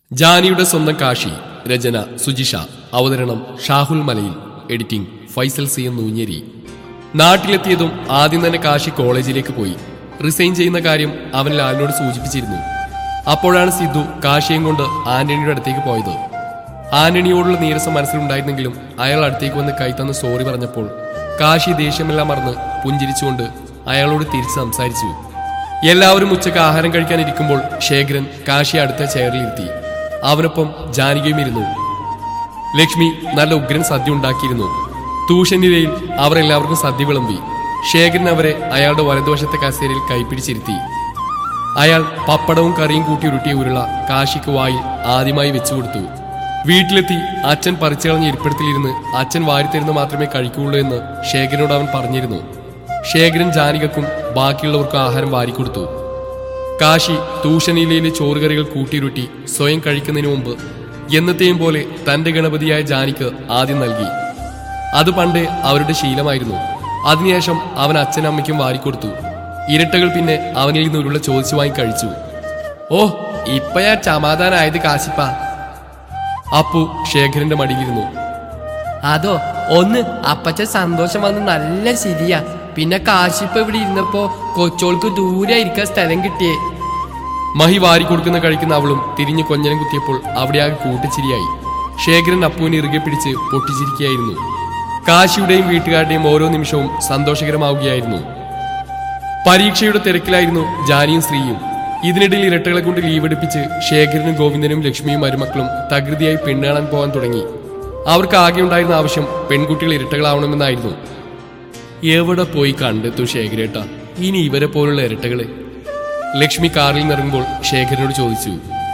ജാനിയുടെ സ്വന്തം കാശി രചന സുജിഷ അവതരണം Shahul Malayil editing Faisal C M Noonjeri നാട്ടിലെത്തിയതും ആദ്യം തന്നെ കാശി കോളേജിലേക്ക് പോയി റിസൈൻ ചെയ്യുന്ന കാര്യം അവൻ ലാലിനോട് സൂചിപ്പിച്ചിരുന്നു അപ്പോഴാണ് സിദ്ധു കാശിയും കൊണ്ട് ആന്റണിയുടെ അടുത്തേക്ക് പോയത് ആന്റണിയോടുള്ള നീരസം മനസ്സിലുണ്ടായിരുന്നെങ്കിലും അയാൾ അടുത്തേക്ക് വന്ന് കൈത്തന്ന് സോറി പറഞ്ഞപ്പോൾ കാശി ദേഷ്യമെല്ലാം മറന്ന് പുഞ്ചിരിച്ചുകൊണ്ട് അയാളോട് തിരിച്ച് സംസാരിച്ചു എല്ലാവരും ഉച്ചക്ക് ആഹാരം കഴിക്കാനിരിക്കുമ്പോൾ ശേഖരൻ കാശി അടുത്ത ചെയറിലിരുത്തി അവനൊപ്പം ജാനകിയും ഇരുന്നു ലക്ഷ്മി നല്ല ഉഗ്രൻ സദ്യ ഉണ്ടാക്കിയിരുന്നു തൂഷനിരയിൽ അവർ എല്ലാവർക്കും സദ്യ വിളമ്പി ശേഖരൻ അവരെ അയാളുടെ വലതുവശത്തെ കസേരയിൽ കൈപ്പിടിച്ചിരുത്തി അയാൾ പപ്പടവും കറിയും കൂട്ടി ഉരുട്ടിയ ഉരുള കാശിക്ക് വായിൽ ആദ്യമായി വെച്ചു കൊടുത്തു വീട്ടിലെത്തി അച്ഛൻ പറിച്ചു കളഞ്ഞ ഇരിപ്പിടത്തിലിരുന്ന് അച്ഛൻ വാരിത്തരുന്ന് മാത്രമേ കഴിക്കുകയുള്ളൂ എന്ന് ശേഖരനോട് അവൻ പറഞ്ഞിരുന്നു ശേഖരൻ ജാനികക്കും ബാക്കിയുള്ളവർക്കും ആഹാരം വാരിക്കൊടുത്തു കാശി തൂഷനിലയിലെ ചോറുകറികൾ കൂട്ടിയുരുട്ടി സ്വയം കഴിക്കുന്നതിന് മുമ്പ് എന്നത്തെയും പോലെ തന്റെ ഗണപതിയായ ജാനിക്ക് ആദ്യം നൽകി അത് പണ്ടേ അവരുടെ ശീലമായിരുന്നു അതിനുശേഷം അവൻ അച്ഛനും അമ്മയ്ക്കും വാരിക്കൊടുത്തു ഇരട്ടകൾ പിന്നെ അവനിൽ നിന്ന് ഉരുള ചോദിച്ചു വാങ്ങി കഴിച്ചു ഓ ഇപ്പയാ സമാധാനായത് കാശിപ്പ അപ്പു ശേഖരന്റെ മടിയിലിരുന്നു അതോ ഒന്ന് അപ്പച്ച സന്തോഷം വന്ന് നല്ല ശരിയാ പിന്നെ കാശിപ്പ ഇവിടെ ഇരുന്നപ്പോ കൊച്ചോൾക്ക് ദൂരെ ഇരിക്കാൻ സ്ഥലം കിട്ടിയേ മഹി വാരി കൊടുക്കുന്ന കഴിക്കുന്ന അവളും തിരിഞ്ഞു കൊഞ്ഞനം കുത്തിയപ്പോൾ അവിടെ ആകെ കൂട്ടിച്ചിരിയായി ശേഖരൻ അപ്പുവിനെ ഇറുകെ പിടിച്ച് പൊട്ടിച്ചിരിക്കുകയായിരുന്നു കാശിയുടെയും വീട്ടുകാരുടെയും ഓരോ നിമിഷവും സന്തോഷകരമാവുകയായിരുന്നു പരീക്ഷയുടെ തിരക്കിലായിരുന്നു ജാനിയും ശ്രീയും ഇതിനിടയിൽ ഇരട്ടകളെ കൊണ്ട് ലീവ് എടുപ്പിച്ച് ശേഖരനും ഗോവിന്ദനും ലക്ഷ്മിയും മരുമക്കളും തകൃതിയായി പെണ്ണാണാൻ പോകാൻ തുടങ്ങി അവർക്ക് ആകെ ഉണ്ടായിരുന്ന ആവശ്യം പെൺകുട്ടികൾ ഇരട്ടകളാവണമെന്നായിരുന്നു എവിടെ പോയി കണ്ടെത്തു ശേഖരേട്ട ഇനി ഇവരെ പോലുള്ള ഇരട്ടകളെ ലക്ഷ്മി കാറിൽ നിറങ്ങുമ്പോൾ ശേഖരനോട് ചോദിച്ചു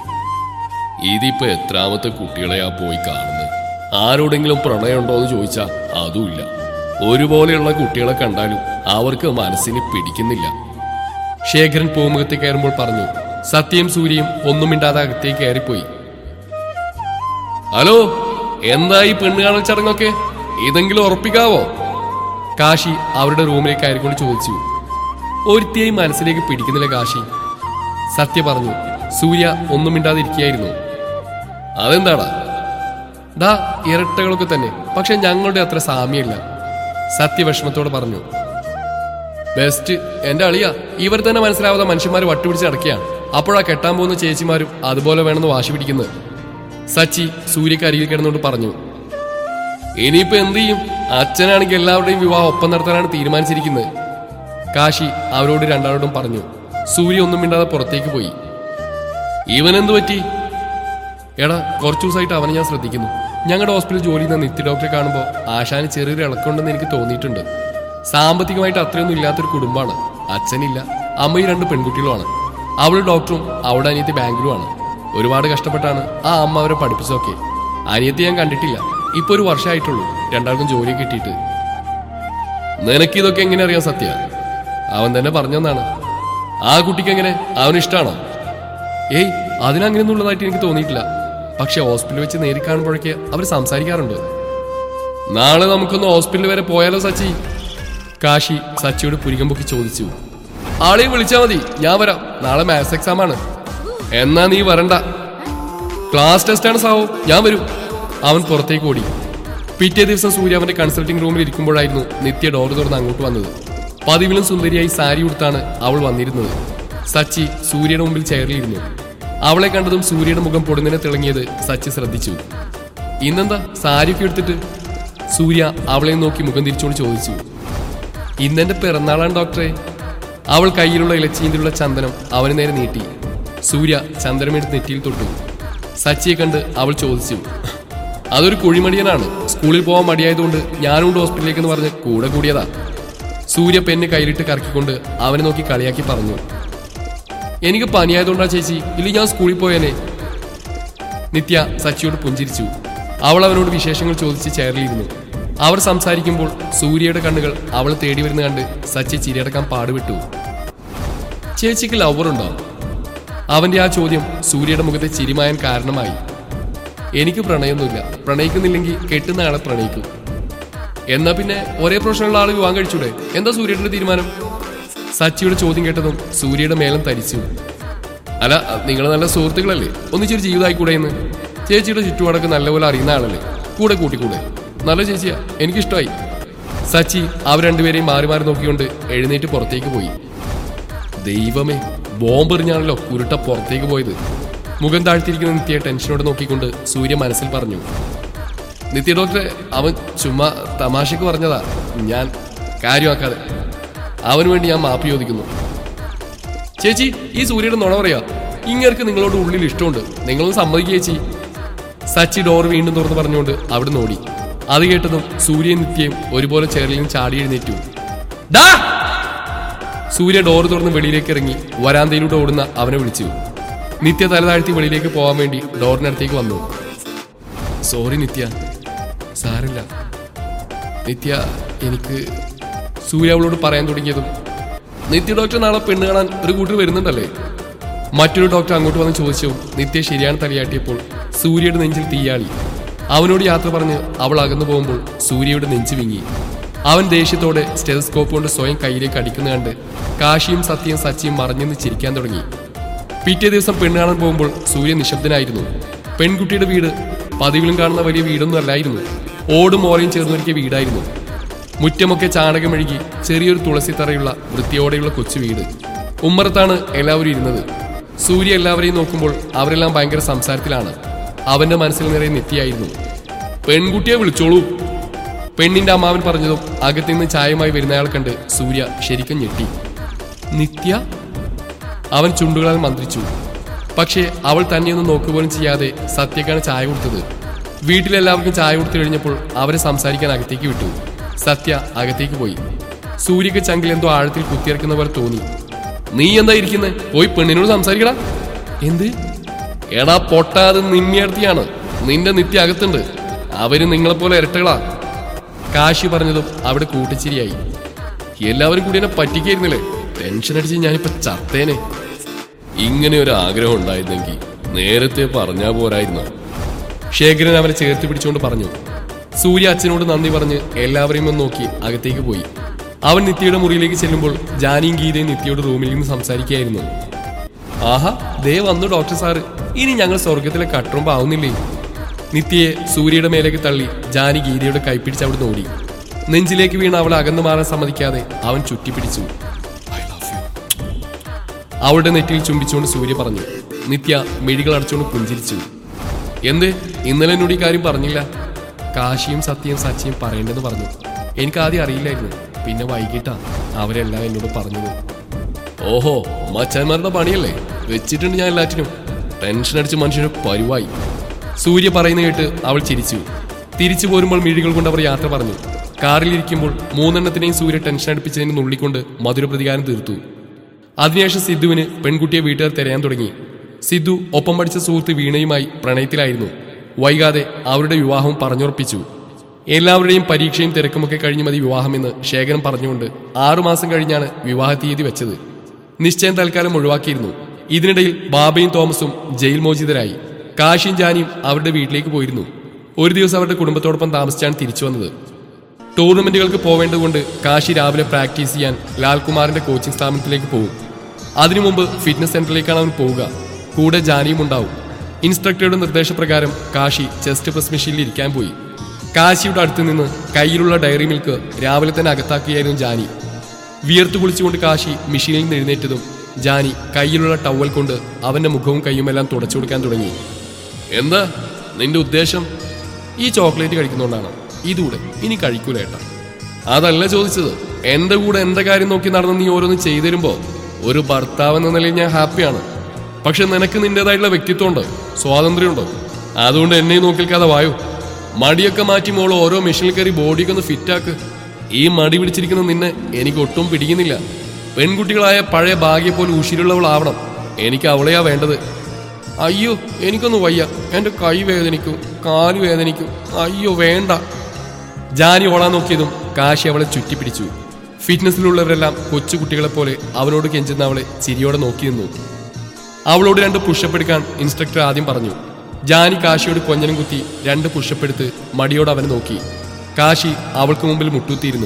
ഇതിപ്പോ എത്രാമത്തെ കുട്ടികളെയാ പോയി കാണുന്നത് ആരോടെങ്കിലും പ്രണയമുണ്ടോ എന്ന് ചോദിച്ചാ അതുമില്ല ഒരുപോലെയുള്ള കുട്ടികളെ കണ്ടാലും അവർക്ക് മനസ്സിന് പിടിക്കുന്നില്ല ശേഖരൻ പൂമുഖത്ത് കയറുമ്പോൾ പറഞ്ഞു സത്യയും സൂര്യയും ഒന്നും മിണ്ടാതെ അകത്തേക്ക് കയറിപ്പോയി ഹലോ എന്തായി പെണ്ണ് കാണൽ ചടങ്ങൊക്കെ ഇതെങ്കിലും ഉറപ്പിക്കാവോ കാശി അവരുടെ റൂമിലേക്ക് കയറിക്കൊണ്ട് ചോദിച്ചു ഒരുത്തിയായി മനസ്സിലേക്ക് പിടിക്കുന്നില്ല കാശി സത്യ പറഞ്ഞു സൂര്യ ഒന്നും മിണ്ടാതിരിക്കുകയായിരുന്നു അതെന്താടാ ദാ ഇരട്ടകളൊക്കെ തന്നെ പക്ഷെ ഞങ്ങളുടെ അത്ര സാമ്യമില്ല സത്യ വിഷമത്തോടെ പറഞ്ഞു ബെസ്റ്റ് എന്റെ അളിയ ഇവർ തന്നെ മനസ്സിലാവാതെ മനുഷ്യന്മാർ വട്ടുപിടിച്ച് അടക്കുകയാണ് അപ്പോഴാ കെട്ടാൻ പോകുന്ന ചേച്ചിമാരും അതുപോലെ വേണമെന്ന് വാശി പിടിക്കുന്നത് സച്ചി സൂര്യക്ക് അരികിൽ കിടന്നുകൊണ്ട് പറഞ്ഞു ഇനിയിപ്പോ എന്ത് ചെയ്യും അച്ഛനാണെങ്കിൽ എല്ലാവരുടെയും വിവാഹം ഒപ്പം നടത്താനാണ് തീരുമാനിച്ചിരിക്കുന്നത് കാശി അവരോട് രണ്ടാളോടും പറഞ്ഞു സൂര്യ ഒന്നും മിണ്ടാതെ പുറത്തേക്ക് പോയി ഇവനെന്തു പറ്റി എടാ കുറച്ചു ദിവസമായിട്ട് അവനെ ഞാൻ ശ്രദ്ധിക്കുന്നു ഞങ്ങളുടെ ഹോസ്പിറ്റലിൽ ജോലി ചെയ്യുന്ന നിത്യ ഡോക്ടറെ കാണുമ്പോൾ ആശാന് ചെറിയൊരു ഇളക്കമുണ്ടെന്ന് എനിക്ക് തോന്നിയിട്ടുണ്ട് സാമ്പത്തികമായിട്ട് അത്രയൊന്നും ഇല്ലാത്തൊരു കുടുംബമാണ് അച്ഛനില്ല അമ്മയും രണ്ട് പെൺകുട്ടികളുമാണ് അവൾ ഡോക്ടറും അവിടെ അനിയത്തി ബാങ്കിലുമാണ് ഒരുപാട് കഷ്ടപ്പെട്ടാണ് ആ അമ്മ അവരെ പഠിപ്പിച്ചതൊക്കെ അനിയത്തി ഞാൻ കണ്ടിട്ടില്ല ഇപ്പൊ ഒരു വർഷമായിട്ടുള്ളൂ രണ്ടാൾക്കും ജോലി കിട്ടിയിട്ട് നിനക്ക് ഇതൊക്കെ എങ്ങനെ അറിയാൻ സത്യ അവൻ തന്നെ പറഞ്ഞെന്നാണ് ആ കുട്ടിക്ക് എങ്ങനെ അവന് ഇഷ്ടമാണോ ഏയ് അതിനങ്ങനെയൊന്നും ഉള്ളതായിട്ട് എനിക്ക് തോന്നിയിട്ടില്ല പക്ഷെ ഹോസ്പിറ്റലിൽ വെച്ച് നേരി കാണുമ്പോഴൊക്കെ അവർ സംസാരിക്കാറുണ്ട് നാളെ നമുക്കൊന്ന് ഹോസ്പിറ്റലിൽ വരെ പോയാലോ സച്ചി കാശി സച്ചിയോട് പുരികം പൊക്കി ചോദിച്ചു ആളെയും വിളിച്ചാ മതി ഞാൻ വരാം നാളെ മാത്സ് എക്സാം ആണ് എന്നാ നീ വരണ്ട ക്ലാസ് ടെസ്റ്റ് ആണ് സാവോ ഞാൻ വരും അവൻ പുറത്തേക്ക് ഓടി പിറ്റേ ദിവസം സൂര്യ അവന്റെ കൺസൾട്ടിംഗ് റൂമിൽ ഇരിക്കുമ്പോഴായിരുന്നു നിത്യ ഡോർ തുറന്ന് അങ്ങോട്ട് വന്നത് പതിവിലും സുന്ദരിയായി സാരി ഉടുത്താണ് അവൾ വന്നിരുന്നത് സച്ചി സൂര്യയുടെ മുമ്പിൽ ചെയറിലിരുന്നു അവളെ കണ്ടതും സൂര്യയുടെ മുഖം പൊടുന്നതിനെ തിളങ്ങിയത് സച്ചി ശ്രദ്ധിച്ചു ഇന്നെന്താ സാരിയൊക്കെ എടുത്തിട്ട് സൂര്യ അവളെ നോക്കി മുഖം തിരിച്ചുകൊണ്ട് ചോദിച്ചു ഇന്നെന്റെ പിറന്നാളാണ് ഡോക്ടറെ അവൾ കയ്യിലുള്ള ഇലച്ചീന്തിലുള്ള ചന്ദനം അവന് നേരെ നീട്ടി സൂര്യ ചന്ദനമെടുത്ത് നെറ്റിയിൽ തൊട്ടു സച്ചിയെ കണ്ട് അവൾ ചോദിച്ചു അതൊരു കുഴിമടിയനാണ് സ്കൂളിൽ പോകാൻ മടിയായതുകൊണ്ട് ഞാനുണ്ട് ഹോസ്പിറ്റലിലേക്ക് എന്ന് പറഞ്ഞ് കൂടെ കൂടിയതാ സൂര്യ പെണ്ണ് കയ്യിലിട്ട് കറക്കിക്കൊണ്ട് അവനെ നോക്കി കളിയാക്കി പറഞ്ഞു എനിക്ക് പനിയായതുകൊണ്ടാ ചേച്ചി ഇല്ല ഞാൻ സ്കൂളിൽ പോയേനെ നിത്യ സച്ചിയോട് പുഞ്ചിരിച്ചു അവൾ അവനോട് വിശേഷങ്ങൾ ചോദിച്ച് ചെയറിലിരുന്നു അവർ സംസാരിക്കുമ്പോൾ സൂര്യയുടെ കണ്ണുകൾ അവൾ തേടി വരുന്ന കണ്ട് സച്ചി ചിരിയടക്കാൻ പാടുവിട്ടു ചേച്ചിക്ക് ലവറുണ്ടോ അവന്റെ ആ ചോദ്യം സൂര്യയുടെ മുഖത്തെ ചിരിമായാൻ കാരണമായി എനിക്ക് പ്രണയമൊന്നുമില്ല പ്രണയിക്കുന്നില്ലെങ്കിൽ കെട്ടുന്ന ആളെ പ്രണയിക്കും എന്നാ പിന്നെ ഒരേ പ്രശ്നമുള്ള ആൾ വിവാഹം കഴിച്ചൂടെ എന്താ സൂര്യയുടെ തീരുമാനം സച്ചിയുടെ ചോദ്യം കേട്ടതും സൂര്യയുടെ മേലം തരിച്ചു അല്ല നിങ്ങൾ നല്ല സുഹൃത്തുക്കളല്ലേ ഒന്നിച്ചൊരു ജീവിതമായിക്കൂടെ എന്ന് ചേച്ചിയുടെ ചുറ്റുപാടൊക്കെ നല്ലപോലെ അറിയുന്ന ആളല്ലേ കൂടെ കൂട്ടിക്കൂടെ നല്ല ചേച്ചിയാ എനിക്കിഷ്ടമായി സച്ചി അവർ രണ്ടുപേരെയും മാറി മാറി നോക്കിക്കൊണ്ട് എഴുന്നേറ്റ് പുറത്തേക്ക് പോയി ദൈവമേ ബോംബെറിഞ്ഞാണല്ലോ ഉരുട്ട പുറത്തേക്ക് പോയത് മുഖം താഴ്ത്തിയിരിക്കുന്ന നിത്യയെ ടെൻഷനോടെ നോക്കിക്കൊണ്ട് സൂര്യ മനസ്സിൽ പറഞ്ഞു നിത്യ ഡോക്ടറെ അവൻ ചുമ്മാ തമാശക്ക് പറഞ്ഞതാ ഞാൻ കാര്യമാക്കാതെ അവന് വേണ്ടി ഞാൻ മാപ്പ് ചോദിക്കുന്നു ചേച്ചി ഈ സൂര്യയുടെ നുണ പറയാ ഇങ്ങർക്ക് നിങ്ങളോട് ഉള്ളിൽ ഇഷ്ടമുണ്ട് നിങ്ങളൊന്ന് സമ്മതിക്കുക ചേച്ചി സച്ചി ഡോർ വീണ്ടും തുറന്ന് പറഞ്ഞുകൊണ്ട് അവിടെ നോടി അത് കേട്ടതും സൂര്യൻ നിത്യയും ഒരുപോലെ ചേറിൽ നിന്ന് ചാടി എഴുന്നേറ്റു ഡാ സൂര്യ ഡോർ തുറന്ന് വെളിയിലേക്ക് ഇറങ്ങി വരാന്തയിലൂടെ ഓടുന്ന അവനെ വിളിച്ചു നിത്യ തല താഴ്ത്തി വെളിയിലേക്ക് പോകാൻ വേണ്ടി ഡോറിനടുത്തേക്ക് വന്നു സോറി നിത്യ സാരില്ല നിത്യ എനിക്ക് സൂര്യ അവളോട് പറയാൻ തുടങ്ങിയതും നിത്യ ഡോക്ടർ നാളെ പെണ്ണ് കാണാൻ ഒരു കൂട്ടർ വരുന്നുണ്ടല്ലേ മറ്റൊരു ഡോക്ടർ അങ്ങോട്ട് വന്ന് ചോദിച്ചു നിത്യ ശരിയാണ് തലയാട്ടിയപ്പോൾ സൂര്യയുടെ നെഞ്ചിൽ തീയാളി അവനോട് യാത്ര പറഞ്ഞ് അവൾ അകന്നു പോകുമ്പോൾ സൂര്യയുടെ നെഞ്ചു വിങ്ങി അവൻ ദേഷ്യത്തോടെ സ്റ്റെതസ്കോപ്പ് കൊണ്ട് സ്വയം കയ്യിലേക്ക് അടിക്കുന്ന കണ്ട് കാശിയും സത്യയും സച്ചിയും മറഞ്ഞെന്ന് ചിരിക്കാൻ തുടങ്ങി പിറ്റേ ദിവസം പെണ്ണ് കാണാൻ പോകുമ്പോൾ സൂര്യ നിശബ്ദനായിരുന്നു പെൺകുട്ടിയുടെ വീട് പതിവിലും കാണുന്ന വലിയ വീടൊന്നും അല്ലായിരുന്നു ഓടും ഓറയും ചേർന്നൊരുക്കിയ വീടായിരുന്നു മുറ്റമൊക്കെ ചാണകമെഴുകി ചെറിയൊരു തുളസി തറയുള്ള വൃത്തിയോടെയുള്ള കൊച്ചു വീട് ഉമ്മറത്താണ് എല്ലാവരും ഇരുന്നത് സൂര്യ എല്ലാവരെയും നോക്കുമ്പോൾ അവരെല്ലാം ഭയങ്കര സംസാരത്തിലാണ് അവന്റെ മനസ്സിൽ നിറയെ നെറ്റിയായിരുന്നു പെൺകുട്ടിയെ വിളിച്ചോളൂ പെണ്ണിന്റെ അമ്മാവൻ പറഞ്ഞതും അകത്തുനിന്ന് ചായയുമായി വരുന്നയാൾ കണ്ട് സൂര്യ ശരിക്കും ഞെട്ടി നിത്യ അവൻ ചുണ്ടുകളാൽ മന്ത്രിച്ചു പക്ഷേ അവൾ തന്നെയൊന്നും നോക്കുപോലും ചെയ്യാതെ സത്യക്കാണ് ചായ കൊടുത്തത് വീട്ടിലെല്ലാവർക്കും ചായ കൊടുത്തു കഴിഞ്ഞപ്പോൾ അവരെ സംസാരിക്കാൻ അകത്തേക്ക് വിട്ടു സത്യ അകത്തേക്ക് പോയി സൂര്യക്ക് ചങ്കിൽ എന്തോ ആഴത്തിൽ കുത്തിയിറക്കുന്ന പോലെ തോന്നി നീ എന്താ ഇരിക്കുന്നത് പോയി പെണ്ണിനോട് സംസാരിക്കടാ എന്ത് എടാ പൊട്ടാത് നിമ്മിയടത്തിയാണ് നിന്റെ നിത്യ അകത്തുണ്ട് അവര് നിങ്ങളെപ്പോലെ ഇരട്ടകളാ കാശി പറഞ്ഞതും അവിടെ കൂട്ടിച്ചിരിയായി എല്ലാവരും കൂടി എന്നെ പറ്റിക്കായിരുന്നില്ലേ ടെൻഷൻ അടിച്ച് ഞാനിപ്പോ ചത്തേനെ ഇങ്ങനെ ഒരു ആഗ്രഹം ഉണ്ടായിരുന്നെങ്കിൽ നേരത്തെ പറഞ്ഞാ പോരായിരുന്നു ശേഖരൻ അവനെ ചേർത്ത് പിടിച്ചുകൊണ്ട് പറഞ്ഞു സൂര്യ അച്ഛനോട് നന്ദി പറഞ്ഞ് എല്ലാവരെയും ഒന്ന് നോക്കി അകത്തേക്ക് പോയി അവൻ നിത്യയുടെ മുറിയിലേക്ക് ചെല്ലുമ്പോൾ ജാനിയും ഗീതയും നിത്യയുടെ റൂമിൽ നിന്ന് സംസാരിക്കുകയായിരുന്നു ആഹാ ദേ വന്നു ഡോക്ടർ സാറ് ഇനി ഞങ്ങൾ സ്വർഗത്തിലെ കട്ടുറുമ്പ് ആവുന്നില്ലേ നിത്യയെ സൂര്യയുടെ മേലേക്ക് തള്ളി ജാനി ഗീതയുടെ കൈപ്പിടിച്ച് അവിടെ ഓടി നെഞ്ചിലേക്ക് വീണ് അവളെ അകന്നു മാറാൻ സമ്മതിക്കാതെ അവൻ ചുറ്റിപ്പിടിച്ചു "I love you." അവളുടെ നെറ്റിയിൽ ചുംബിച്ചുകൊണ്ട് സൂര്യ പറഞ്ഞു നിത്യ മിഴികൾ അടച്ചുകൊണ്ട് പുഞ്ചിരിച്ചു എന്ത് ഇന്നലെ എന്നോട് ഈ കാര്യം പറഞ്ഞില്ല കാശിയും സത്യയും സച്ചിയും പറയേണ്ടെന്ന് പറഞ്ഞു എനിക്ക് ആദ്യം അറിയില്ലായിരുന്നു പിന്നെ വൈകിട്ടാ അവരെല്ലാം എന്നോട് പറഞ്ഞത് ഓഹോ മച്ചാന്മാരുടെ പണിയല്ലേ വെച്ചിട്ടുണ്ട് ഞാൻ എല്ലാറ്റിനും ടെൻഷൻ അടിച്ച് മനുഷ്യന് പരുവായി സൂര്യ പറയുന്ന കേട്ട് അവൾ ചിരിച്ചു തിരിച്ചു പോരുമ്പോൾ മിഴികൾ കൊണ്ട് അവർ യാത്ര പറഞ്ഞു കാറിലിരിക്കുമ്പോൾ മൂന്നെണ്ണത്തിനെയും സൂര്യ ടെൻഷൻ അടുപ്പിച്ചതിന് നുള്ളിക്കൊണ്ട് മധുര പ്രതികാരം തീർത്തു അതിനുശേഷം സിദ്ധുവിന് പെൺകുട്ടിയെ വീട്ടുകാർ തിരയാൻ തുടങ്ങി സിദ്ധു ഒപ്പം പഠിച്ച സുഹൃത്ത് വീണയുമായി പ്രണയത്തിലായിരുന്നു വൈകാതെ അവരുടെ വിവാഹം പറഞ്ഞുറപ്പിച്ചു എല്ലാവരുടെയും പരീക്ഷയും തിരക്കുമൊക്കെ കഴിഞ്ഞ് മതി വിവാഹമെന്ന് ശേഖരൻ പറഞ്ഞുകൊണ്ട് ആറുമാസം കഴിഞ്ഞാണ് വിവാഹ തീയതി വെച്ചത് നിശ്ചയം തൽക്കാലം ഒഴിവാക്കിയിരുന്നു ഇതിനിടയിൽ ബാബയും തോമസും ജയിൽ മോചിതരായി കാശിയും ജാനിയും അവരുടെ വീട്ടിലേക്ക് പോയിരുന്നു ഒരു ദിവസം അവരുടെ കുടുംബത്തോടൊപ്പം താമസിച്ചാണ് തിരിച്ചു വന്നത് ടൂർണമെന്റുകൾക്ക് പോവേണ്ടതുകൊണ്ട് കാശി രാവിലെ പ്രാക്ടീസ് ചെയ്യാൻ ലാൽകുമാറിന്റെ കോച്ചിങ് സ്ഥാപനത്തിലേക്ക് പോകും അതിനു മുമ്പ് ഫിറ്റ്നസ് സെന്ററിലേക്കാണ് അവൻ പോവുക കൂടെ ജാനിയും ഉണ്ടാവും ഇൻസ്ട്രക്ടറുടെ നിർദ്ദേശപ്രകാരം കാശി ചെസ്റ്റ് പ്രസ് മെഷീനിൽ ഇരിക്കാൻ പോയി കാശിയുടെ അടുത്ത് നിന്ന് കയ്യിലുള്ള ഡയറി മിൽക്ക് രാവിലെ തന്നെ അകത്താക്കുകയായിരുന്നു ജാനി വിയർത്തു കുളിച്ചുകൊണ്ട് കാശി മെഷീനിൽ നിന്ന് എഴുന്നേറ്റതും ജാനി കയ്യിലുള്ള ടവൽ കൊണ്ട് അവന്റെ മുഖവും കൈയുമെല്ലാം തുടച്ചു കൊടുക്കാൻ തുടങ്ങി എന്താ നിന്റെ ഉദ്ദേശം ഈ ചോക്ലേറ്റ് കഴിക്കുന്നോണ്ടാണ് ഇതൂടെ ഇനി കഴിക്കൂല ഏട്ടാ അതല്ല ചോദിച്ചത് എന്റെ കൂടെ എന്റെ കാര്യം നോക്കി നടന്ന് നീ ഓരോന്ന് ചെയ്തിരുമ്പോ ഒരു ഭർത്താവ് എന്ന നിലയിൽ ഞാൻ ഹാപ്പിയാണ് പക്ഷെ നിനക്ക് നിന്റേതായിട്ടുള്ള വ്യക്തിത്വമുണ്ട് സ്വാതന്ത്ര്യമുണ്ട് അതുകൊണ്ട് എന്നെ നോക്കിൽക്കാതെ വായോ മടിയൊക്കെ മാറ്റി മോൾ ഓരോ മെഷീനിൽ കയറി ബോഡിയൊക്കെ ഒന്ന് ഫിറ്റാക്ക് ഈ മടി പിടിച്ചിരിക്കുന്ന നിന്നെ എനിക്ക് ഒട്ടും പിടിക്കുന്നില്ല പെൺകുട്ടികളായ പഴയ ഭാഗ്യ പോലെ ഉഷിരുള്ളവളാവണം എനിക്ക് അവളെയാ വേണ്ടത് അയ്യോ എനിക്കൊന്ന് വയ്യ എന്റെ കൈ വേദനിക്കും കാല് വേദനിക്കും അയ്യോ വേണ്ട ജാനി ഓളാൻ നോക്കിയതും കാശി അവളെ ചുറ്റിപ്പിടിച്ചു ഫിറ്റ്നസ്സിലുള്ളവരെല്ലാം കൊച്ചുകുട്ടികളെ പോലെ അവനോട് കെഞ്ചുന്ന അവളെ ചിരിയോടെ നോക്കി നിന്നു അവളോട് രണ്ട് പുഷപ്പ് എടുക്കാൻ ഇൻസ്ട്രക്ടർ ആദ്യം പറഞ്ഞു ജാനി കാശിയോട് കൊഞ്ഞനം കുത്തി രണ്ട് പുഷപ്പ് എടുത്ത് മടിയോട് അവനെ നോക്കി കാശി അവൾക്ക് മുമ്പിൽ മുട്ടുത്തിയിരുന്നു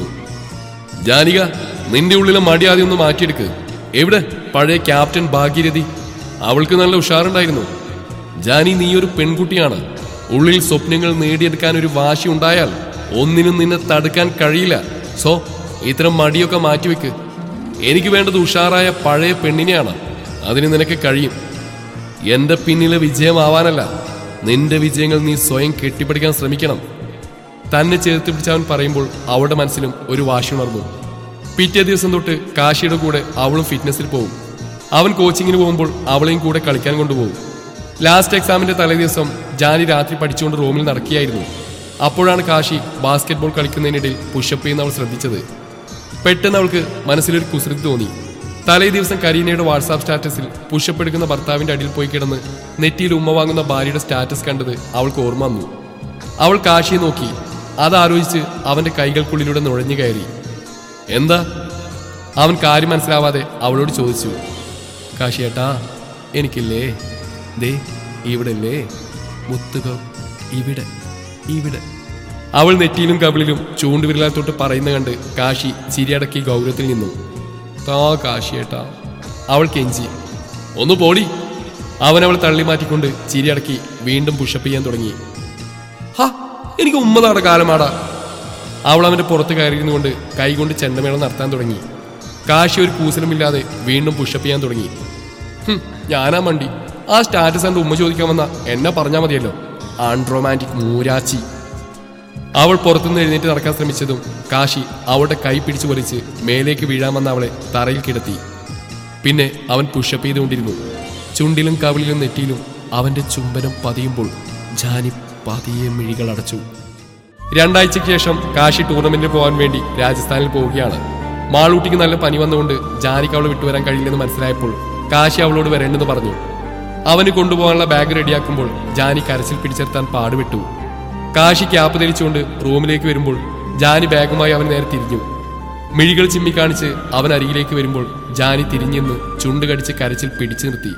ജാനിക നിന്റെ ഉള്ളിലെ മടി ആദ്യം ഒന്ന് മാറ്റിയെടുക്ക് എവിടെ പഴയ ക്യാപ്റ്റൻ ഭാഗീരഥി അവൾക്ക് നല്ല ഉഷാറുണ്ടായിരുന്നു ജാനി നീ ഒരു പെൺകുട്ടിയാണ് ഉള്ളിൽ സ്വപ്നങ്ങൾ നേടിയെടുക്കാൻ ഒരു വാശി ഉണ്ടായാൽ ഒന്നിനും നിന്നെ തടുക്കാൻ കഴിയില്ല സോ ഇത്തരം മടിയൊക്കെ മാറ്റിവെക്ക് എനിക്ക് വേണ്ടത് ഉഷാറായ പഴയ പെണ്ണിനെയാണ് അതിന് നിനക്ക് കഴിയും എന്റെ പിന്നിലെ വിജയമാവാനല്ല നിന്റെ വിജയങ്ങൾ നീ സ്വയം കെട്ടിപ്പടിക്കാൻ ശ്രമിക്കണം തന്നെ ചേർത്ത് പിടിച്ച് അവൻ പറയുമ്പോൾ അവളുടെ മനസ്സിലും ഒരു വാശി ഉണർന്നു പിറ്റേ ദിവസം തൊട്ട് കാശിയുടെ കൂടെ അവളും ഫിറ്റ്നസിൽ പോകും അവൻ കോച്ചിങ്ങിന് പോകുമ്പോൾ അവളെയും കൂടെ കളിക്കാൻ കൊണ്ടുപോകും ലാസ്റ്റ് എക്സാമിന്റെ തലേദിവസം ജാനി രാത്രി പഠിച്ചുകൊണ്ട് റൂമിൽ നടക്കുകയായിരുന്നു അപ്പോഴാണ് കാശി ബാസ്കറ്റ്ബോൾ കളിക്കുന്നതിനിടയിൽ പുഷപ്പ് ചെയ്യുന്ന അവൾ ശ്രദ്ധിച്ചത് പെട്ടെന്ന് അവൾക്ക് മനസ്സിലൊരു കുസൃതി തോന്നി തലേ ദിവസം കരീനയുടെ വാട്സാപ്പ് സ്റ്റാറ്റസിൽ പുഷപ്പ് എടുക്കുന്ന ഭർത്താവിന്റെ അടിയിൽ പോയി കിടന്ന് നെറ്റിയിൽ ഉമ്മ വാങ്ങുന്ന ഭാര്യയുടെ സ്റ്റാറ്റസ് കണ്ടത് അവൾക്ക് ഓർമ്മ വന്നു അവൾ കാശിയെ നോക്കി അതാലോചിച്ച് അവന്റെ കൈകൾക്കുള്ളിലൂടെ നുഴഞ്ഞു കയറി എന്താ അവൻ കാര്യം മനസ്സിലാവാതെ അവളോട് ചോദിച്ചു കാശിയേട്ടാ എനിക്കില്ലേ ദേ ഇവിടല്ലേ മുത്തുക ഇവിടെ ഇവിടെ അവൾ നെറ്റിയിലും കവിളിലും ചൂണ്ടുവിരലാൽ തൊട്ട് പറയുന്ന കണ്ട് കാശി ചിരിയടക്കി ഗൗരവത്തിൽ നിന്നു താ കാശിയേട്ടാ അവൾ കെഞ്ചി ഒന്ന് പോടി അവൻ അവൾ തള്ളി മാറ്റിക്കൊണ്ട് ചിരിയടക്കി വീണ്ടും പുഷപ്പ് ചെയ്യാൻ തുടങ്ങി ഹാ എനിക്ക് ഉമ്മനാട കാലമാടാ അവൾ അവന്റെ പുറത്ത് കയറിയിരുന്നുകൊണ്ട് കൈകൊണ്ട് ചെണ്ടമേളം നടത്താൻ തുടങ്ങി കാശി ഒരു കൂസലുമില്ലാതെ വീണ്ടും പുഷപ്പ് ചെയ്യാൻ തുടങ്ങി ഹും, ഞാനാ മണ്ടി ആ സ്റ്റാറ്റസ് കണ്ട് ഉമ്മ ചോദിക്കാൻ വന്ന എന്നെ പറഞ്ഞാൽ മതിയല്ലോ ആൺറൊമാൻറ്റിക് മൂരാച്ചി അവൾ പുറത്തുനിന്ന് എഴുന്നേറ്റ് നടക്കാൻ ശ്രമിച്ചതും കാശി അവളുടെ കൈ പിടിച്ചു വലിച്ച് മേലേക്ക് വീഴാൻ വന്ന അവളെ തറയിൽ കിടത്തി പിന്നെ അവൻ പുഷപ്പ് ചെയ്തുകൊണ്ടിരുന്നു ചുണ്ടിലും കവിളിലും നെറ്റിയിലും അവന്റെ ചുംബനം പതിയുമ്പോൾ ജാനി പതിയെ മിഴികൾ അടച്ചു രണ്ടാഴ്ചയ്ക്ക് ശേഷം കാശി ടൂർണമെന്റിന് പോകാൻ വേണ്ടി രാജസ്ഥാനിൽ പോവുകയാണ് മാളൂട്ടിക്ക് നല്ല പനി വന്നുകൊണ്ട് ജാനിക്ക് അവളെ വിട്ടുവരാൻ കഴിയില്ലെന്ന് മനസ്സിലായപ്പോൾ കാശി അവളോട് വരേണ്ടെന്ന് പറഞ്ഞു അവന് കൊണ്ടുപോകാനുള്ള ബാഗ് റെഡിയാക്കുമ്പോൾ ജാനി കരച്ചിൽ പിടിച്ചെടുത്താൻ പാടുപെട്ടു കാശി ക്യാപ്പ് ധരിച്ചുകൊണ്ട് റൂമിലേക്ക് വരുമ്പോൾ ജാനി ബാഗുമായി അവൻ നേരെ തിരിഞ്ഞു മിഴികൾ ചിമ്മി കാണിച്ച് അവൻ അരികിലേക്ക് വരുമ്പോൾ ജാനി തിരിഞ്ഞെന്ന് ചുണ്ട് കടിച്ച് കരച്ചിൽ പിടിച്ചു നിർത്തി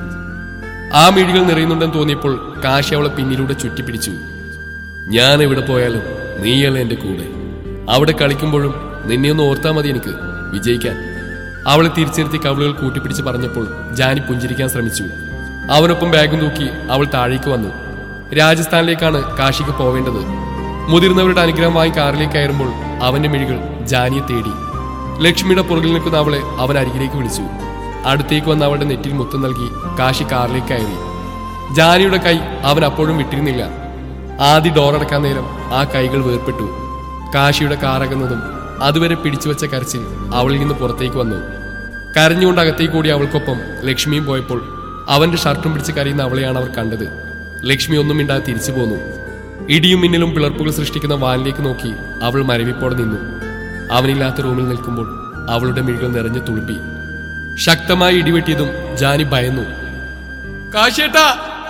ആ മിഴികൾ നിറയുന്നുണ്ടെന്ന് തോന്നിയപ്പോൾ കാശി അവളെ പിന്നിലൂടെ ചുറ്റിപ്പിടിച്ചു ഞാൻ എവിടെ പോയാലും നീയല്ല എന്റെ കൂടെ അവിടെ കളിക്കുമ്പോഴും നിന്നെ ഒന്ന് ഓർത്താ മതി എനിക്ക് വിജയിക്കാൻ അവളെ തിരിച്ചിരുത്തി കവിളുകൾ കൂട്ടിപ്പിടിച്ച് പറഞ്ഞപ്പോൾ ജാനി പുഞ്ചിരിക്കാൻ ശ്രമിച്ചു അവനൊപ്പം ബാഗും തൂക്കി അവൾ താഴേക്ക് വന്നു രാജസ്ഥാനിലേക്കാണ് കാശിക്ക് പോവേണ്ടത് മുതിർന്നവരുടെ അനുഗ്രഹം വാങ്ങി കാറിലേക്ക് കയറുമ്പോൾ അവന്റെ മിഴികൾ ജാനിയെ തേടി ലക്ഷ്മിയുടെ പുറകിൽ നിൽക്കുന്ന അവളെ അവൻ അരികിലേക്ക് വിളിച്ചു അടുത്തേക്ക് വന്ന് അവളുടെ നെറ്റിൽ മുത്തം നൽകി കാശി കാറിലേക്ക് കയറി ജാനിയുടെ കൈ അവൻ അപ്പോഴും വിട്ടിരുന്നില്ല ആദ്യ ഡോറടക്കാൻ നേരം ആ കൈകൾ വേർപെട്ടു കാശിയുടെ കാറകുന്നതും അതുവരെ പിടിച്ചുവെച്ച കരച്ചിൽ അവളിൽ നിന്ന് പുറത്തേക്ക് വന്നു കരഞ്ഞുകൊണ്ട് അകത്തേക്ക് കൂടി അവൾക്കൊപ്പം ലക്ഷ്മിയും പോയപ്പോൾ അവന്റെ ഷർട്ടും പിടിച്ച് കരയുന്ന അവളെയാണ് അവർ കണ്ടത് ലക്ഷ്മി ഒന്നും മിണ്ടാതെ തിരിച്ചു പോന്നു ഇടിയും മിന്നലും പിളർപ്പുകൾ സൃഷ്ടിക്കുന്ന വാനിലേക്ക് നോക്കി അവൾ മരവിപ്പോടെ നിന്നു അവനില്ലാത്ത റൂമിൽ നിൽക്കുമ്പോൾ അവളുടെ മിഴികൾ നിറഞ്ഞു തുളുമ്പി ശക്തമായി ഇടിവെട്ടിയതും ജാനി ഭയന്നു കാശേട്ടാ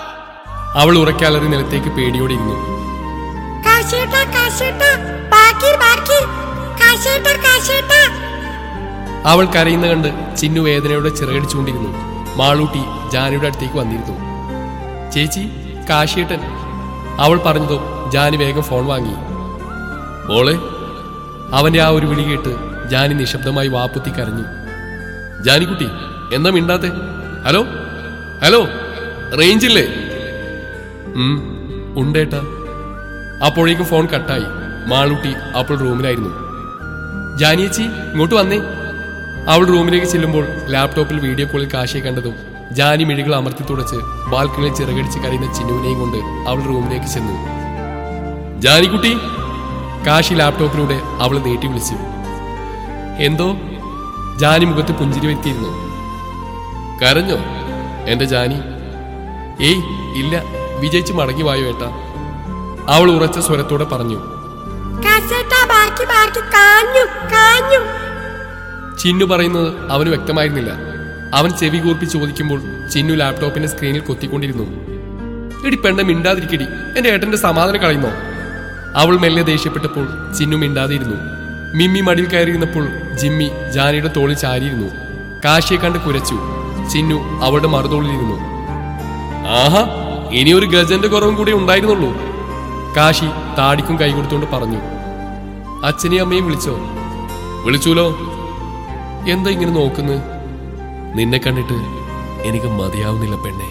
അവൾ ഉറക്കാലറി നിലത്തേക്ക് പേടിയോടെ ഇരുന്നു കാശേട്ട കാശേട്ട ബാക്കി ബാക്കി കാശേട്ട കാശേട്ട അവൾ കരയുന്ന കണ്ട് ചിന്നു വേദനയോടെ ചിറകടിച്ചുകൊണ്ടിരുന്നു മാളൂട്ടി ജാനിയുടെ അടുത്തേക്ക് വന്നിരുന്നു ചേച്ചി കാശിയേട്ടൻ അവൾ പറഞ്ഞതോ ജാനി വേഗം ഫോൺ വാങ്ങി മോളെ അവന്റെ ആ ഒരു വിളി കേട്ട് ജാനി നിശബ്ദമായി വാപ്പുത്തി കരഞ്ഞു ജാനിക്കുട്ടി എന്താ മിണ്ടാത്തെ ഹലോ ഹലോ റേഞ്ചില്ലേ ഉം, ഉണ്ടേട്ടാ അപ്പോഴേക്കും ഫോൺ കട്ടായി മാളൂട്ടി അപ്പോൾ റൂമിലായിരുന്നു ജാനിയച്ചി ഇങ്ങോട്ട് വന്നേ അവൾ റൂമിലേക്ക് ചെല്ലുമ്പോൾ ലാപ്ടോപ്പിൽ വീഡിയോ കോളിൽ കാശിയെ കണ്ടതും ജാനി മിഴികൾ അമർത്തി തുടച്ച് ബാൽക്കണിയിൽ ചിറകടിച്ച് കരയുന്ന ചിന്നുവിനെയും കൊണ്ട് അവൾ റൂമിലേക്ക് ചെന്നു ജാനിക്കുട്ടി കാശി ലാപ്ടോപ്പിലൂടെ അവൾ നീട്ടി വിളിച്ചു എന്തോ ജാനി മുഖത്ത് പുഞ്ചിരി വ്യക്തിയിരുന്നു കരഞ്ഞോ എന്റെ ജാനി ഏയ് ഇല്ല വിജയിച്ച് മടങ്ങി വായോ ഏട്ടാ അവൾ ഉറച്ച സ്വരത്തോടെ പറഞ്ഞു കാശേട്ട ബാക്കി ബാക്കി കാഞ്ഞു കാഞ്ഞു ചിന്നു പറയുന്നത് അവന് വ്യക്തമായിരുന്നില്ല അവൻ ചെവി കൂർപ്പി ചോദിക്കുമ്പോൾ ചിന്നു ലാപ്ടോപ്പിന്റെ സ്ക്രീനിൽ കൊത്തിക്കൊണ്ടിരുന്നു എടി പെണ്ണ മിണ്ടാതിരിക്കടി എന്റെ ഏട്ടന്റെ സമാധാനം കളയുന്നോ അവൾ മെല്ലെ ദേഷ്യപ്പെട്ടപ്പോൾ ചിന്നു മിണ്ടാതിരുന്നു മിമ്മി മടിയിൽ കയറിയിരുന്നപ്പോൾ ജിമ്മി ജാനിയുടെ തോളിൽ ചാരിയിരുന്നു കാശിയെ കണ്ട് കുരച്ചു ചിന്നു അവളുടെ മറുതോളിലിരുന്നു ആഹാ ഇനി ഒരു ഗജന്റെ കുറവും കൂടി ഉണ്ടായിരുന്നുള്ളൂ കാശി താടിക്കും കൈ കൊടുത്തുകൊണ്ട് പറഞ്ഞു അച്ഛനെയും അമ്മയും വിളിച്ചോ വിളിച്ചൂലോ എന്താ ഇങ്ങനെ നോക്കുന്നത് നിന്നെ കണ്ടിട്ട് എനിക്ക് മതിയാവുന്നില്ല പെണ്ണെ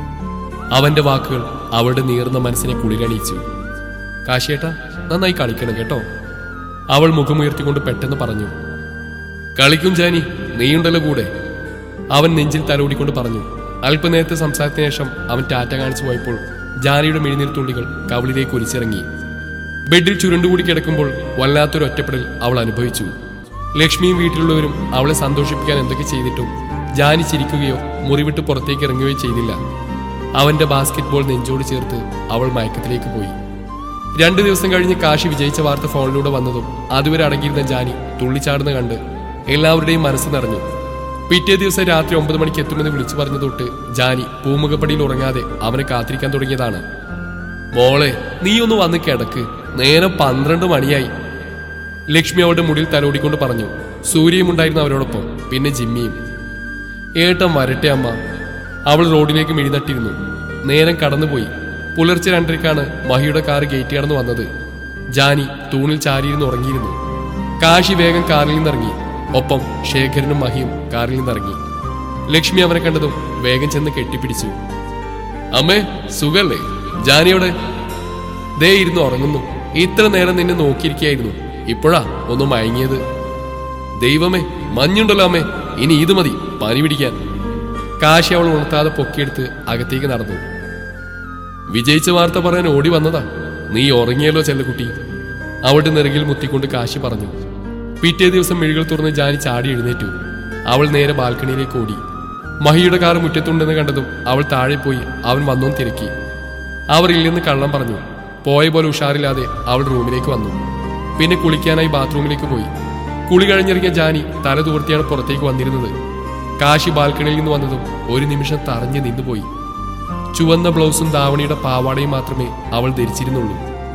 അവന്റെ വാക്കുകൾ അവളുടെ നീർന്ന മനസ്സിനെ കുളിരണിയിച്ചു കാശിയേട്ടാ നന്നായി കളിക്കണം കേട്ടോ അവൾ മുഖമുയർത്തിക്കൊണ്ട് പെട്ടെന്ന് പറഞ്ഞു കളിക്കും ജാനി നീയുണ്ടല്ലോ കൂടെ അവൻ നെഞ്ചിൽ തലോടിക്കൊണ്ട് പറഞ്ഞു അല്പനേരത്തെ സംസാരത്തിന് ശേഷം അവൻ ടാറ്റ കാണിച്ചു പോയപ്പോൾ ജാനിയുടെ മിഴിനീർ തുള്ളികൾ കവിളിലേക്ക് ഒലിച്ചിറങ്ങി ബെഡിൽ ചുരുണ്ടുകൂടി കിടക്കുമ്പോൾ വല്ലാത്തൊരു ഒറ്റപ്പെടൽ അവൾ അനുഭവിച്ചു ലക്ഷ്മിയും വീട്ടിലുള്ളവരും അവളെ സന്തോഷിപ്പിക്കാൻ എന്തൊക്കെ ചെയ്തിട്ടും ജാനി ചിരിക്കുകയോ മുറിവിട്ട് പുറത്തേക്ക് ഇറങ്ങുകയോ ചെയ്തില്ല അവന്റെ ബാസ്കറ്റ് ബോൾ നെഞ്ചോട് ചേർത്ത് അവൾ മയക്കത്തിലേക്ക് പോയി രണ്ടു ദിവസം കഴിഞ്ഞ് കാശി വിജയിച്ച വാർത്ത ഫോണിലൂടെ വന്നതും അതുവരെ അടങ്ങിയിരുന്ന ജാനി തുള്ളിച്ചാടുന്ന കണ്ട് എല്ലാവരുടെയും മനസ്സ് നിറഞ്ഞു പിറ്റേ ദിവസം രാത്രി ഒമ്പത് മണിക്ക് എത്തുമെന്ന് വിളിച്ചു പറഞ്ഞു തൊട്ട് ജാനി പൂമുഖപ്പടിയിൽ ഉറങ്ങാതെ അവനെ കാത്തിരിക്കാൻ തുടങ്ങിയതാണ് മോളെ നീ ഒന്ന് വന്ന് കിടക്ക് നേരം പന്ത്രണ്ട് മണിയായി ലക്ഷ്മി അവളുടെ മുടിയിൽ തലോടിക്കൊണ്ട് പറഞ്ഞു സൂര്യയും ഉണ്ടായിരുന്നു അവരോടൊപ്പം പിന്നെ ജിമ്മിയും ഏട്ടൻ വരട്ടെ അമ്മ അവൾ റോഡിലേക്ക് മിഴിനട്ടിരുന്നു നേരം കടന്നുപോയി പുലർച്ചെ രണ്ടരക്കാണ് മഹിയുടെ കാർ ഗേറ്റ് കടന്നു വന്നത് ജാനി തൂണിൽ ചാരിയിരുന്ന് ഉറങ്ങിയിരുന്നു കാശി വേഗം കാറിൽ നിന്നിറങ്ങി ഒപ്പം ശേഖരനും മഹിയും കാറിൽ നിന്നിറങ്ങി ലക്ഷ്മി അവനെ കണ്ടതും വേഗം ചെന്ന് കെട്ടിപ്പിടിച്ചു അമ്മേ സുഖല്ലേ ജാനിയോടെ ദേ ഇരുന്ന് ഉറങ്ങുന്നു ഇത്ര നേരം നിന്നെ നോക്കിയിരിക്കായിരുന്നു ഇപ്പോഴാ ഒന്ന് മയങ്ങിയത് ദൈവമേ മഞ്ഞുണ്ടല്ലോ അമ്മേ ഇനി ഇത് മതി പനി പിടിക്കാൻ കാശി അവൾ ഉണർത്താതെ പൊക്കിയെടുത്ത് അകത്തേക്ക് നടന്നു വിജയിച്ച വാർത്ത പറയാൻ ഓടി വന്നതാ നീ ഉറങ്ങിയല്ലോ ചെല്ലക്കുട്ടി അവളുടെ നെറുകിൽ മുത്തിക്കൊണ്ട് കാശി പറഞ്ഞു പിറ്റേ ദിവസം മിഴികൾ തുറന്ന് ജാനി ചാടി എഴുന്നേറ്റു അവൾ നേരെ ബാൽക്കണിയിലേക്ക് ഓടി മഹിയുടെ കാർ മുറ്റത്തുണ്ടെന്ന് കണ്ടതും അവൾ താഴെ പോയി അവൻ വന്നോന്ന് തിരക്കി അവർ ഇല്ലെന്ന് കള്ളം പറഞ്ഞു പോയ പോലെ ഉഷാറില്ലാതെ അവൾ റൂമിലേക്ക് വന്നു പിന്നെ കുളിക്കാനായി ബാത്റൂമിലേക്ക് പോയി കുളി കഴിഞ്ഞിറങ്ങിയ ജാനി തല തൂർത്തിയാണ് പുറത്തേക്ക് വന്നിരുന്നത് കാശി ബാൽക്കണിയിൽ നിന്ന് വന്നതും ഒരു നിമിഷം തറഞ്ഞു നിന്നുപോയി ചുവന്ന ബ്ലൗസും ധാവണിയുടെ പാവാടയും മാത്രമേ അവൾ ധരിച്ചിരുന്നുള്ളൂ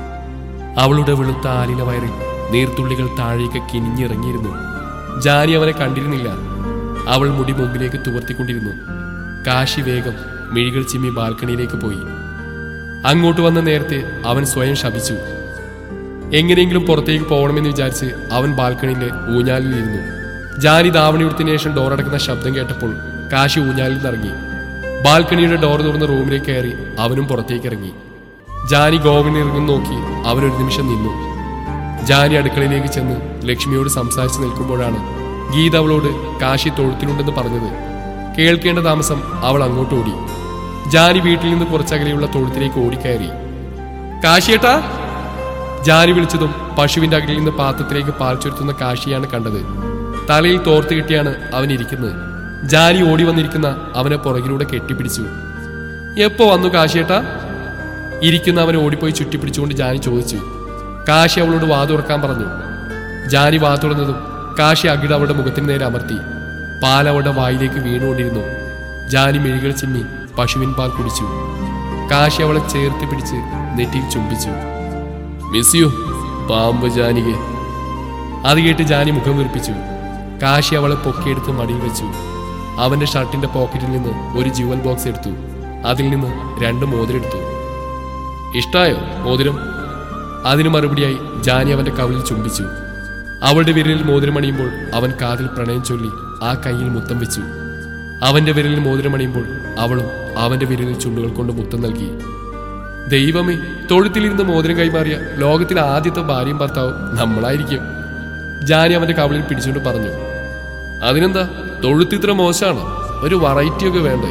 അവളുടെ വെളുത്ത ആലില വയറിൽ നീർത്തുള്ളികൾ താഴേക്ക് കിനിഞ്ഞിറങ്ങിയിരുന്നു ജാനി അവനെ കണ്ടിരുന്നില്ല അവൾ മുടി മുമ്പിലേക്ക് തുവർത്തിക്കൊണ്ടിരുന്നു കാശി വേഗം മിഴികൾ ചിമ്മി ബാൽക്കണിയിലേക്ക് പോയി അങ്ങോട്ട് വന്ന നേരത്തെ അവൻ സ്വയം ശപിച്ചു എങ്ങനെയെങ്കിലും പുറത്തേക്ക് പോകണമെന്ന് വിചാരിച്ച് അവൻ ബാൽക്കണിയിലെ ഊഞ്ഞാലിലിരുന്നു ജാനി ധാവണി ഉടുത്തിന് ശേഷം ഡോർ അടക്കുന്ന ശബ്ദം കേട്ടപ്പോൾ കാശി ഊഞ്ഞാലിൽ നിന്നിറങ്ങി ബാൽക്കണിയുടെ ഡോർ തുറന്ന് റൂമിലേക്ക് കയറി അവനും പുറത്തേക്ക് ഇറങ്ങി ജാനി ഗോവിനെ ഇറങ്ങി നോക്കി അവൻ ഒരു നിമിഷം നിന്നു ജാനി അടുക്കളയിലേക്ക് ചെന്ന് ലക്ഷ്മിയോട് സംസാരിച്ച് നിൽക്കുമ്പോഴാണ് ഗീത അവളോട് കാശി തൊഴുത്തിലുണ്ടെന്ന് പറഞ്ഞത് കേൾക്കേണ്ട താമസം അവൾ അങ്ങോട്ട് ഓടി ജാനി വീട്ടിൽ നിന്ന് കുറച്ചകലെയുള്ള തൊഴുത്തിലേക്ക് ഓടിക്കയറി കാശിയേട്ടാ ജാനി വിളിച്ചതും പശുവിന്റെ അകലിൽ നിന്ന് പാത്രത്തിലേക്ക് പാൽ ചുരുത്തുന്ന കാശിയാണ് കണ്ടത് തലയിൽ തോർത്ത് കിട്ടിയാണ് അവൻ ഇരിക്കുന്നത് ജാനി ഓടി വന്നിരിക്കുന്ന അവനെ പുറകിലൂടെ കെട്ടിപ്പിടിച്ചു എപ്പോ വന്നു കാശിയേട്ടാ ഇരിക്കുന്ന അവനെ ഓടിപ്പോയി ചുറ്റിപ്പിടിച്ചുകൊണ്ട് ജാനി ചോദിച്ചു കാശി അവളോട് വാ തുറക്കാൻ പറഞ്ഞു ജാനി വാ തുറന്നതും കാശി അകിട അവളുടെ മുഖത്തിന് നേരെ അമർത്തി പാൽ അവളുടെ വായിലേക്ക് വീണുകൊണ്ടിരുന്നു ജാനി മെഴികൾ ചിമ്മി പശുവിൻ പാൽ കുടിച്ചു കാശി അവളെ ചേർത്ത് പിടിച്ച് നെറ്റിയിൽ ചുംബിച്ചു മിസ് യു പാമ്പ് ജാനികെ അത് കേട്ട് ജാനി മുഖം വീർപ്പിച്ചു കാശി അവളെ പൊക്കിയെടുത്ത് മടിയിൽ വെച്ചു അവന്റെ ഷർട്ടിന്റെ പോക്കറ്റിൽ നിന്ന് ഒരു ജുവൽ ബോക്സ് എടുത്തു അതിൽ നിന്ന് രണ്ട് മോതിരെടുത്തു ഇഷ്ടായോ മോതിരം അതിന് മറുപടിയായി ജാനി അവന്റെ കവിളിൽ ചുംബിച്ചു അവളുടെ വിരലിൽ മോതിരമണിയുമ്പോൾ അവൻ കാതിൽ പ്രണയം ചൊല്ലി ആ കയ്യിൽ മുത്തം വെച്ചു അവന്റെ വിരലിൽ മോതിരമണിയുമ്പോൾ അവളും അവന്റെ വിരലിൽ ചുണ്ടുകൾ കൊണ്ട് മുത്തം നൽകി ദൈവമേ തൊഴുത്തിലിരുന്ന് മോതിരം കൈമാറിയ ലോകത്തിലെ ആദ്യത്തെ ഭാര്യയും ഭർത്താവും നമ്മളായിരിക്കും ജാനി അവന്റെ കവിളിൽ പിടിച്ചുകൊണ്ട് പറഞ്ഞു അതിനെന്താ തൊഴുത്ത് ഇത്ര മോശമാണ് ഒരു വെറൈറ്റി ഒക്കെ വേണ്ടേ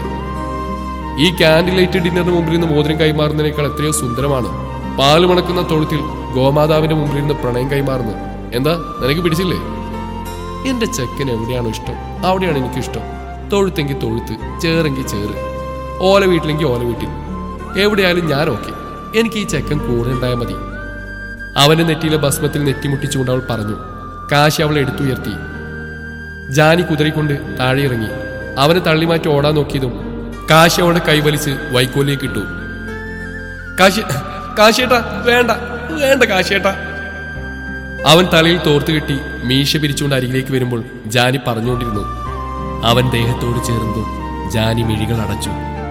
ഈ കാൻഡിൽ ലൈറ്റ് ഡിന്നറിന് മുമ്പിൽ നിന്ന് മോതിരം കൈമാറുന്നതിനേക്കാൾ എത്രയോ സുന്ദരമാണ് പാല് മണക്കുന്ന തൊഴുത്തിൽ ഗോമാതാവിന്റെ മുമ്പിൽ നിന്ന് പ്രണയം കൈമാറുന്നത് എന്താ നിനക്ക് പിടിച്ചില്ലേ എന്റെ ചെക്കൻ എവിടെയാണോ ഇഷ്ടം അവിടെയാണ് എനിക്കിഷ്ടം തൊഴുത്തെങ്കിൽ തൊഴുത്ത് ചേറെങ്കിൽ ചേറ് ഓല വീട്ടിലെങ്കിൽ ഓല വീട്ടിൽ എവിടെയായാലും ഞാൻ ഓക്കെ എനിക്ക് ഈ ചെക്കൻ കൂടെ ഉണ്ടായാൽ മതി അവന്റെ നെറ്റിയിലെ ഭസ്മത്തിൽ നെറ്റിമുട്ടിച്ചുകൊണ്ട് അവൾ പറഞ്ഞു കാശി അവളെ എടുത്തുയർത്തി ജാനി കുതിരക്കൊണ്ട് താഴെ ഇറങ്ങി അവനെ തള്ളിമാറ്റി ഓടാൻ നോക്കിയതും കാശി അവളുടെ കൈവലിച്ച് വൈക്കോലിലേക്ക് ഇട്ടു കാശി കാശിയേട്ടാ വേണ്ട വേണ്ട കാശിയേട്ടാ അവൻ തലയിൽ തോർത്ത് കെട്ടി മീശ പിരിച്ചുകൊണ്ട് അരികിലേക്ക് വരുമ്പോൾ ജാനി പറഞ്ഞുകൊണ്ടിരുന്നു അവൻ ദേഹത്തോട് ചേർന്നു ജാനി മിഴികൾ അടച്ചു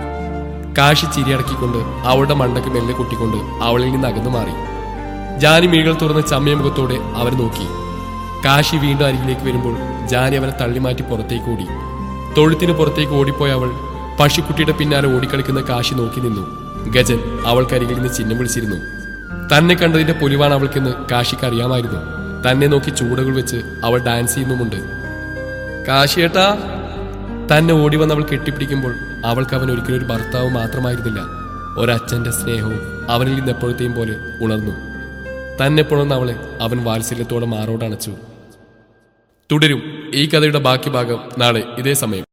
കാശി ചിരിയടക്കിക്കൊണ്ട് അവളുടെ മണ്ടക്ക് മെല്ലെ കൊട്ടിക്കൊണ്ട് അവളിൽ നിന്ന് അകന്നു മാറി ജാനി മിഴികൾ തുറന്ന് ചമ്മയ മുഖത്തോടെ അവനെ നോക്കി കാശി വീണ്ടും അരികിലേക്ക് വരുമ്പോൾ ജാനി അവനെ തള്ളിമാറ്റി പുറത്തേക്ക് ഓടി തൊഴുത്തിന് പുറത്തേക്ക് ഓടിപ്പോയ അവൾ പശുക്കുട്ടിയുടെ പിന്നാലെ ഓടിക്കളിക്കുന്ന കാശി നോക്കി നിന്നു ഗജൻ അവൾക്കരികിൽ നിന്ന് ചിഹ്നം വിളിച്ചിരുന്നു തന്നെ കണ്ടതിന്റെ പൊലിവാണ് അവൾക്കെന്ന് കാശിക്ക് അറിയാമായിരുന്നു തന്നെ നോക്കി ചൂടകൾ വെച്ച് അവൾ ഡാൻസ് ചെയ്യുന്നുമുണ്ട് കാശിയേട്ടാ തന്നെ ഓടി വന്ന് അവൾ കെട്ടിപ്പിടിക്കുമ്പോൾ അവൾക്ക് അവൻ ഒരിക്കലും ഒരു ഭർത്താവ് മാത്രമായിരുന്നില്ല ഒരച്ഛന്റെ സ്നേഹവും അവനിൽ നിന്ന് എപ്പോഴത്തെയും പോലെ ഉണർന്നു തന്നെ പുണർന്ന അവളെ അവൻ വാത്സല്യത്തോടെ മാറോടണച്ചു തുടരും ഈ കഥയുടെ ബാക്കി ഭാഗം നാളെ ഇതേ സമയം